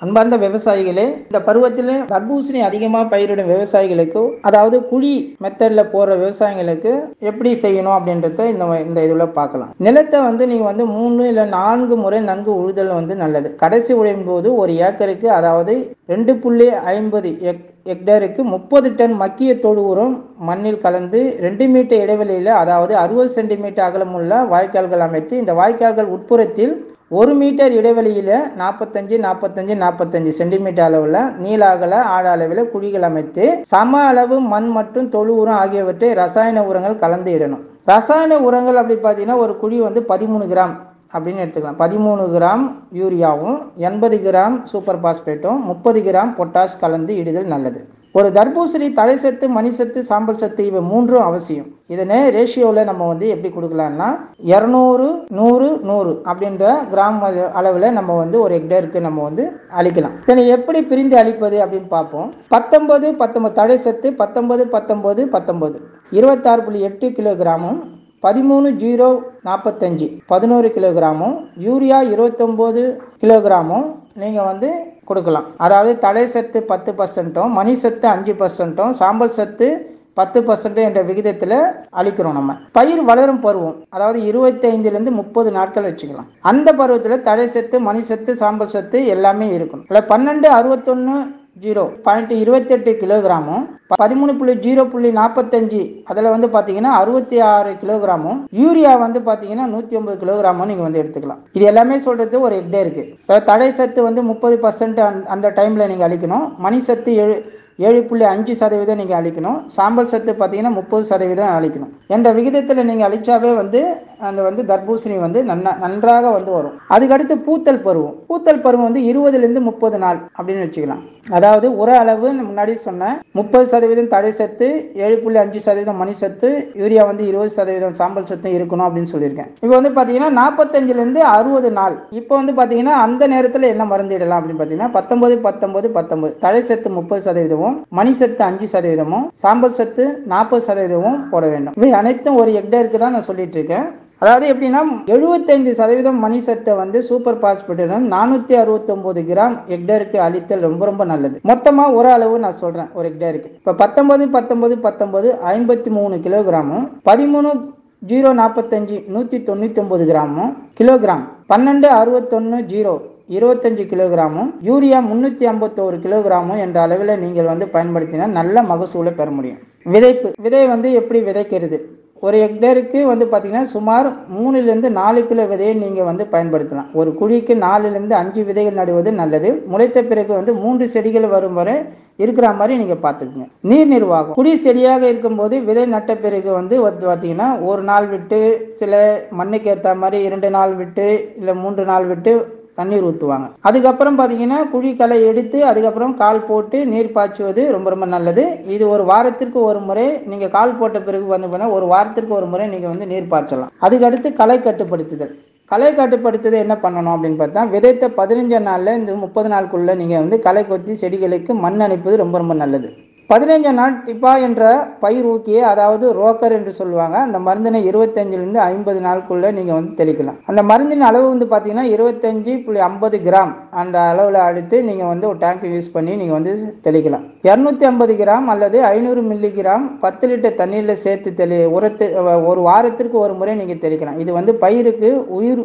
அன்பார்ந்த விவசாயிகளே இந்த பருவத்தில் தர்பூசணி அதிகமாக பயிரிடும் விவசாயிகளுக்கு அதாவது குழி மெத்தடில் போடுற விவசாயிகளுக்கு எப்படி செய்யணும் அப்படின்றத இந்த இந்த இதில் பார்க்கலாம் நிலத்தை வந்து நீங்கள் வந்து மூணு இல்லை நான்கு முறை நன்கு உழுதல் வந்து நல்லது கடைசி உழையும் போது ஒரு ஏக்கருக்கு அதாவது ரெண்டு புள்ளி ஐம்பது எக் ஹெக்டேருக்கு முப்பது டன் மக்கிய தொழு உரம் மண்ணில் கலந்து ரெண்டு மீட்டர் இடைவெளியில் அதாவது அறுபது சென்டிமீட்டர் அகலமுள்ள வாய்க்கால்கள் அமைத்து இந்த வாய்க்கால்கள் உட்புறத்தில் ஒரு மீட்டர் இடைவெளியில் நாற்பத்தஞ்சு நாற்பத்தஞ்சு நாற்பத்தஞ்சு சென்டிமீட்டர் அளவில் நீள அகல ஆழ அளவில் குழிகள் அமைத்து சம அளவு மண் மற்றும் தொழு உரம் ஆகியவற்றை ரசாயன உரங்கள் கலந்து இடணும் ரசாயன உரங்கள் அப்படி பார்த்தீங்கன்னா ஒரு குழி வந்து பதிமூணு கிராம் அப்படின்னு எடுத்துக்கலாம் பதிமூணு கிராம் யூரியாவும் எண்பது கிராம் சூப்பர் பாஸ்பேட்டும் முப்பது கிராம் பொட்டாஷ் கலந்து இடுதல் நல்லது ஒரு தர்பூசணி தலை சத்து மணி சத்து சாம்பல் சத்து இவை மூன்றும் அவசியம் இதனே ரேஷியோவில் நம்ம வந்து எப்படி கொடுக்கலாம்னா இரநூறு நூறு நூறு அப்படின்ற கிராம் அளவில் நம்ம வந்து ஒரு ஹெக்டேருக்கு நம்ம வந்து அழிக்கலாம் இதனை எப்படி பிரிந்து அழிப்பது அப்படின்னு பார்ப்போம் பத்தொன்பது பத்தொன்பது தடை சத்து பத்தொன்பது பத்தொன்பது பத்தொன்பது இருபத்தாறு புள்ளி எட்டு கிலோகிராமும் பதிமூணு ஜீரோ நாற்பத்தஞ்சு பதினோரு கிலோகிராமும் யூரியா இருபத்தொம்போது கிலோகிராமும் நீங்கள் வந்து கொடுக்கலாம் அதாவது தலை சத்து பத்து பர்சன்ட்டும் மணி சத்து அஞ்சு பர்சன்ட்டும் சாம்பல் சத்து பத்து பர்சன்ட் என்ற விகிதத்தில் அளிக்கிறோம் நம்ம பயிர் வளரும் பருவம் அதாவது இருபத்தி ஐந்துலேருந்து முப்பது நாட்கள் வச்சுக்கலாம் அந்த பருவத்தில் தடை சத்து மணி சத்து சாம்பல் சத்து எல்லாமே இருக்கும் இல்லை பன்னெண்டு அறுபத்தொன்று ஜீரோ பாயிண்ட் இருபத்தெட்டு கிலோகிராமும் பதிமூணு புள்ளி ஜீரோ புள்ளி நாற்பத்தஞ்சு அதில் வந்து பார்த்தீங்கன்னா அறுபத்தி ஆறு கிலோகிராமும் யூரியா வந்து பார்த்தீங்கன்னா நூற்றி ஒன்பது கிலோகிராமும் நீங்கள் வந்து எடுத்துக்கலாம் இது எல்லாமே சொல்கிறது ஒரு ஹெக்டே இருக்குது தடை சத்து வந்து முப்பது பர்சன்ட் அந்த டைமில் நீங்கள் அளிக்கணும் மணி சத்து ஏழு ஏழு புள்ளி அஞ்சு சதவீதம் நீங்கள் அளிக்கணும் சாம்பல் சத்து பார்த்தீங்கன்னா முப்பது சதவீதம் அளிக்கணும் என்ற விகிதத்தில் நீங்கள் அளித்தாவே வந்து அந்த வந்து தர்பூசணி வந்து நன்னா நன்றாக வந்து வரும் அதுக்கடுத்து பூத்தல் பருவம் பூத்தல் பருவம் வந்து இருபதுலேருந்து முப்பது நாள் அப்படின்னு வச்சுக்கலாம் அதாவது உர அளவு முன்னாடி சொன்னேன் முப்பது சதவீதம் தடை சத்து ஏழு புள்ளி அஞ்சு சதவீதம் மணி சத்து யூரியா வந்து இருபது சதவீதம் சாம்பல் சத்து இருக்கணும் அப்படின்னு சொல்லியிருக்கேன் இப்போ வந்து பார்த்தீங்கன்னா நாற்பத்தஞ்சிலேருந்து அறுபது நாள் இப்போ வந்து பார்த்தீங்கன்னா அந்த நேரத்தில் என்ன மருந்து இடலாம் அப்படின்னு பார்த்தீங்கன்னா பத்தொன்பது பத்தொன்பது பத்தொன்பது தடை சத்து முப்பது சதவீதமும் மணி சத்து அஞ்சு சதவீதமும் சாம்பல் சத்து நாற்பது சதவீதமும் போட வேண்டும் இவை அனைத்தும் ஒரு ஹெக்டேருக்கு தான் நான் சொல்லிட்டு இருக்கேன் அதாவது எப்படின்னா எழுபத்தைந்து சதவீதம் மணி சத்தை வந்து சூப்பர் பாஸ்பேட்டுடன் நானூற்றி அறுபத்தொம்போது கிராம் ஹெக்டேருக்கு அளித்தல் ரொம்ப ரொம்ப நல்லது மொத்தமாக ஒரு அளவு நான் சொல்கிறேன் ஒரு ஹெக்டேருக்கு இப்போ பத்தொன்பது பத்தொன்பது பத்தொன்பது ஐம்பத்தி மூணு கிலோகிராமும் பதிமூணு ஜீரோ நாற்பத்தஞ்சு நூற்றி தொண்ணூற்றி ஒம்பது கிராமும் கிலோகிராம் பன்னெண்டு அறுபத்தொன்று ஜீரோ இருபத்தஞ்சு கிலோகிராமும் யூரியா முந்நூற்றி ஐம்பத்தோரு கிலோகிராமும் என்ற அளவில் நீங்கள் வந்து பயன்படுத்தினா நல்ல மகசூலை பெற முடியும் விதைப்பு விதை வந்து எப்படி விதைக்கிறது ஒரு ஹெக்டேருக்கு வந்து பார்த்திங்கன்னா சுமார் மூணுலேருந்து நாலு கிலோ விதையை நீங்கள் வந்து பயன்படுத்தலாம் ஒரு குழிக்கு நாலுலேருந்து அஞ்சு விதைகள் நடுவது நல்லது முளைத்த பிறகு வந்து மூன்று செடிகள் வரும் வரை இருக்கிற மாதிரி நீங்கள் பார்த்துக்குங்க நீர் நிர்வாகம் குடி செடியாக இருக்கும்போது விதை நட்ட பிறகு வந்து பார்த்தீங்கன்னா ஒரு நாள் விட்டு சில மண்ணுக்கு ஏற்ற மாதிரி இரண்டு நாள் விட்டு இல்லை மூன்று நாள் விட்டு தண்ணீர் ஊற்றுவாங்க அதுக்கப்புறம் பார்த்தீங்கன்னா குழிக்களை எடுத்து அதுக்கப்புறம் கால் போட்டு நீர் பாய்ச்சுவது ரொம்ப ரொம்ப நல்லது இது ஒரு வாரத்திற்கு ஒரு முறை நீங்கள் கால் போட்ட பிறகு வந்து பார்த்தீங்கன்னா ஒரு வாரத்திற்கு ஒரு முறை நீங்கள் வந்து நீர் பாய்ச்சலாம் அதுக்கடுத்து களை கட்டுப்படுத்துதல் களை கட்டுப்படுத்துறது என்ன பண்ணணும் அப்படின்னு பார்த்தா விதைத்த பதினஞ்சு நாளில் இந்த முப்பது நாளுக்குள்ளே நீங்கள் வந்து களை கொத்தி செடிகளுக்கு மண் அணைப்பது ரொம்ப ரொம்ப நல்லது பதினைஞ்சாம் நாள் டிப்பா என்ற பயிர் ஊக்கியை அதாவது ரோக்கர் என்று சொல்லுவாங்க அந்த மருந்தினை இருபத்தஞ்சிலிருந்து ஐம்பது நாளுக்குள்ளே நீங்கள் வந்து தெளிக்கலாம் அந்த மருந்தின் அளவு வந்து பார்த்தீங்கன்னா இருபத்தஞ்சி புள்ளி ஐம்பது கிராம் அந்த அளவில் அடித்து நீங்கள் வந்து ஒரு டேங்க் யூஸ் பண்ணி நீங்கள் வந்து தெளிக்கலாம் இரநூத்தி ஐம்பது கிராம் அல்லது ஐநூறு மில்லி கிராம் பத்து லிட்டர் தண்ணீரில் சேர்த்து தெளி உரத்து ஒரு வாரத்திற்கு ஒரு முறை நீங்கள் தெளிக்கலாம் இது வந்து பயிருக்கு உயிர்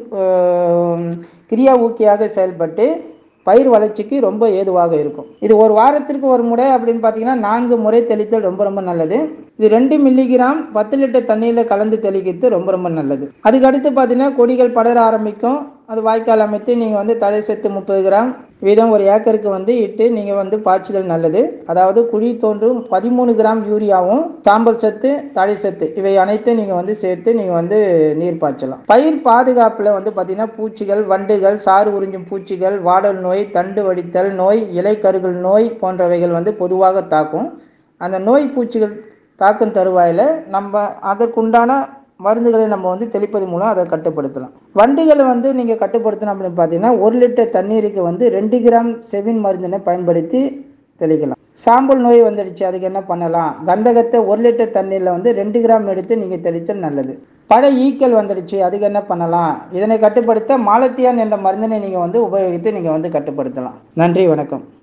கிரியா ஊக்கியாக செயல்பட்டு பயிர் வளர்ச்சிக்கு ரொம்ப ஏதுவாக இருக்கும் இது ஒரு வாரத்திற்கு ஒரு முறை அப்படின்னு பார்த்தீங்கன்னா நான்கு முறை தெளித்தல் ரொம்ப ரொம்ப நல்லது இது ரெண்டு மில்லிகிராம் பத்து லிட்டர் தண்ணியில் கலந்து தெளிக்கிறது ரொம்ப ரொம்ப நல்லது அதுக்கு அடுத்து பார்த்தீங்கன்னா கொடிகள் படர ஆரம்பிக்கும் அது வாய்க்கால் அமைத்து நீங்கள் வந்து தடை சத்து முப்பது கிராம் வீதம் ஒரு ஏக்கருக்கு வந்து இட்டு நீங்கள் வந்து பாய்ச்சுதல் நல்லது அதாவது குழி தோன்றும் பதிமூணு கிராம் யூரியாவும் சாம்பல் சத்து தடை சத்து இவை அனைத்தும் நீங்கள் வந்து சேர்த்து நீங்கள் வந்து நீர் பாய்ச்சலாம் பயிர் பாதுகாப்பில் வந்து பார்த்தீங்கன்னா பூச்சிகள் வண்டுகள் சாறு உறிஞ்சும் பூச்சிகள் வாடல் நோய் தண்டு வடித்தல் நோய் இலை கருகள் நோய் போன்றவைகள் வந்து பொதுவாக தாக்கும் அந்த நோய் பூச்சிகள் தாக்கும் தருவாயில் நம்ம அதற்குண்டான மருந்துகளை நம்ம வந்து தெளிப்பது மூலம் அதை கட்டுப்படுத்தலாம் வண்டுகளை வந்து நீங்கள் கட்டுப்படுத்தணும் அப்படின்னு பார்த்தீங்கன்னா ஒரு லிட்டர் தண்ணீருக்கு வந்து ரெண்டு கிராம் செவின் மருந்தினை பயன்படுத்தி தெளிக்கலாம் சாம்பல் நோய் வந்துடுச்சு அதுக்கு என்ன பண்ணலாம் கந்தகத்தை ஒரு லிட்டர் தண்ணீரில் வந்து ரெண்டு கிராம் எடுத்து நீங்கள் தெளித்தல் நல்லது பழ ஈக்கள் வந்துடுச்சு அதுக்கு என்ன பண்ணலாம் இதனை கட்டுப்படுத்த மாலத்தியான் என்ற மருந்தினை நீங்கள் வந்து உபயோகித்து நீங்கள் வந்து கட்டுப்படுத்தலாம் நன்றி வணக்கம்